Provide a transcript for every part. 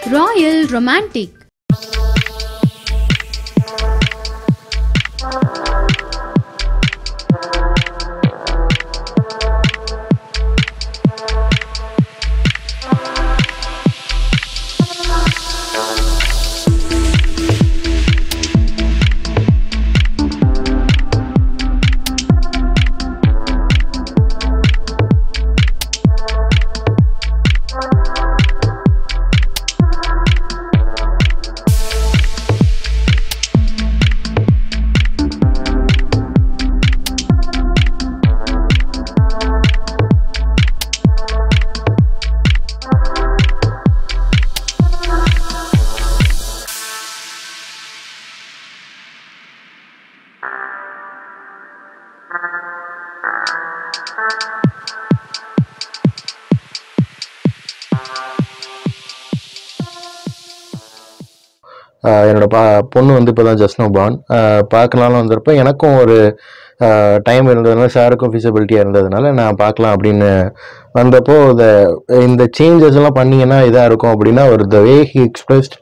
Royal Romantic. ஆஹ் என்னோட பா பொண்ணு வந்து இப்போ தான் ஜஸ்ட் நோ பான் பார்க்கலாம்னு வந்திருப்ப எனக்கும் ஒரு டைம் இருந்ததுனால சாருக்கும் ஃபிசிபிலிட்டியாக இருந்ததுனால நான் பார்க்கலாம் அப்படின்னு வந்தப்போ இந்த இந்த சேஞ்சஸ் எல்லாம் பண்ணீங்கன்னா இதாக இருக்கும் அப்படின்னா ஒரு த வே ஹி எக்ஸ்பிரஸ்ட்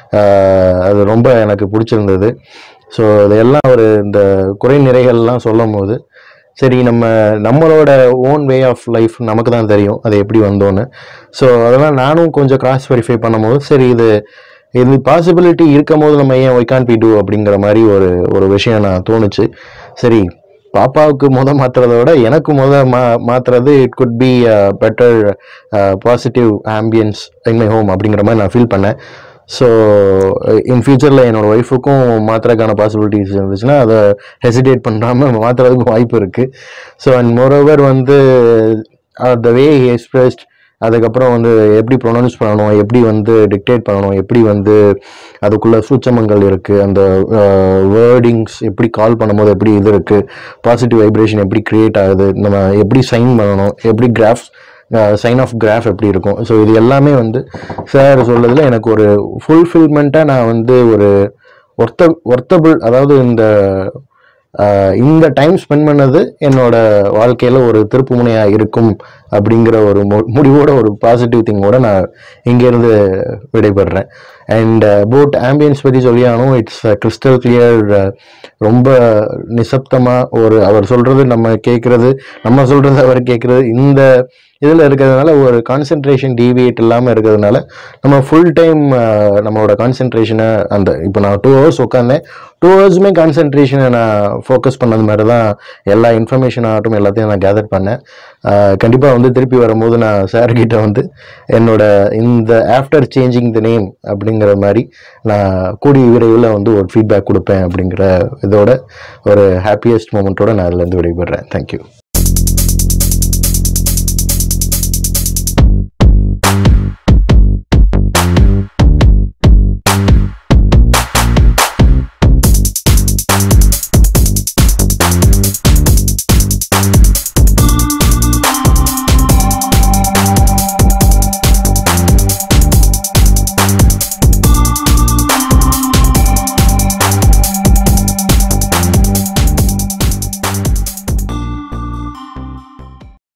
அது ரொம்ப எனக்கு பிடிச்சிருந்தது ஸோ இதெல்லாம் ஒரு இந்த குறை நிறைகள்லாம் சொல்லும் போது சரி நம்ம நம்மளோட ஓன் வே ஆஃப் லைஃப் நமக்கு தான் தெரியும் அது எப்படி வந்தோன்னு ஸோ அதெல்லாம் நானும் கொஞ்சம் கிராஸ் வெரிஃபை பண்ணும்போது சரி இது இது பாசிபிலிட்டி இருக்கும் போது நம்ம ஏன் ஒய் கான் பி டூ அப்படிங்கிற மாதிரி ஒரு ஒரு விஷயம் நான் தோணுச்சு சரி பாப்பாவுக்கு முத மாத்துறத விட எனக்கு முத மா மாத்துறது it could be better positive ambience in my home அப்படிங்கிற மாதிரி நான் ஃபீல் பண்ணேன் ஸோ இன் ஃபியூச்சரில் என்னோட ஒய்ஃபுக்கும் மாத்துறதுக்கான பாசிபிலிட்டிஸ் இருந்துச்சுன்னா அதை ஹெசிடேட் பண்ணாமல் மாத்துறதுக்கு வாய்ப்பு இருக்குது ஸோ அண்ட் மோரோவர் வந்து த வே எக்ஸ்பிரஸ்ட் அதுக்கப்புறம் வந்து எப்படி ப்ரொனவுன்ஸ் பண்ணணும் எப்படி வந்து டிக்டேட் பண்ணணும் எப்படி வந்து அதுக்குள்ள சூச்சமங்கள் இருக்குது அந்த வேர்டிங்ஸ் எப்படி கால் பண்ணும்போது எப்படி இது இருக்குது பாசிட்டிவ் வைப்ரேஷன் எப்படி கிரியேட் ஆகுது நம்ம எப்படி சைன் பண்ணணும் எப்படி கிராஃப்ஸ் சைன் ஆஃப் கிராஃப் எப்படி இருக்கும் ஸோ இது எல்லாமே வந்து சார் சொல்றதுல எனக்கு ஒரு ஃபுல்ஃபில்மெண்ட்டாக நான் வந்து ஒரு ஒர்த்த ஒர்த்தபிள் அதாவது இந்த ஆஹ் இந்த டைம் ஸ்பெண்ட் பண்ணது என்னோட வாழ்க்கையில ஒரு திருப்பு முனையா இருக்கும் அப்படிங்கிற ஒரு மு- முடிவோட ஒரு பாசிட்டிவ் திங்கோட நான் இங்கேருந்து விடைபெறேன் அண்ட் போட் ஆம்பியன்ஸ் பற்றி சொல்லியானோ இட்ஸ் கிறிஸ்டல் கிளியர் ரொம்ப நிசப்தமா ஒரு அவர் சொல்றது நம்ம கேட்கறது நம்ம சொல்றது அவர் கேட்கறது இந்த இதில் இருக்கிறதுனால ஒரு கான்சென்ட்ரேஷன் டீவியேட் இல்லாமல் இருக்கிறதுனால நம்ம ஃபுல் டைம் நம்மளோட கான்சென்ட்ரேஷனை அந்த இப்போ நான் டூ ஹவர்ஸ் உட்காந்தேன் டூ ஹவர்ஸுமே கான்சென்ட்ரேஷனை நான் ஃபோக்கஸ் பண்ணது மாதிரி தான் எல்லா இன்ஃபர்மேஷன் ஆகட்டும் எல்லாத்தையும் நான் கேதர் பண்ணேன் கண்டிப்பாக வந்து திருப்பி வரும்போது நான் சார் கிட்ட வந்து என்னோட இந்த ஆஃப்டர் சேஞ்சிங் த நேம் அப்படிங்கிற மாதிரி நான் கூடிய விரைவில் வந்து ஒரு ஃபீட்பேக் கொடுப்பேன் அப்படிங்கிற இதோட ஒரு ஹாப்பியஸ்ட் மூமெண்ட்டோட நான் அதுலேருந்து விடைபெறேன் தேங்க்யூ